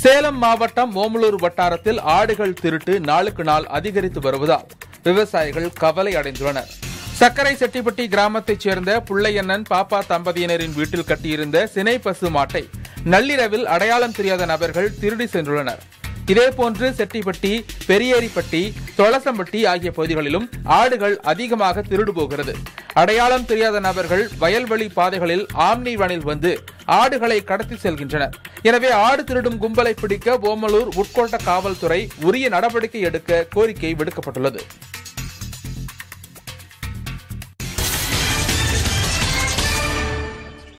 சேலம் மாவட்டம் ஓமலூர் வட்டாரத்தில் ஆடுகள் திருட்டு நாளுக்கு நாள் அதிகரித்து வருவதால் விவசாயிகள் கவலை அடைந்துள்ளனர் சக்கரை செட்டிப்பட்டி கிராமத்தைச் சேர்ந்த புள்ளையண்ணன் பாப்பா தம்பதியினரின் வீட்டில் கட்டியிருந்த சினை பசு மாட்டை நள்ளிரவில் அடையாளம் தெரியாத நபர்கள் திருடி சென்றுள்ளனர் இதேபோன்று செட்டிப்பட்டி பெரியேரிப்பட்டி தொளசம்பட்டி ஆகிய பகுதிகளிலும் ஆடுகள் அதிகமாக திருடு போகிறது அடையாளம் தெரியாத நபர்கள் வயல்வெளி பாதைகளில் ஆம்னி வனில் வந்து ஆடுகளை கடத்தி செல்கின்றனர் எனவே ஆடு திருடும் கும்பலை பிடிக்க ஓமலூர் உட்கோட்ட காவல்துறை உரிய நடவடிக்கை எடுக்க கோரிக்கை விடுக்கப்பட்டுள்ளது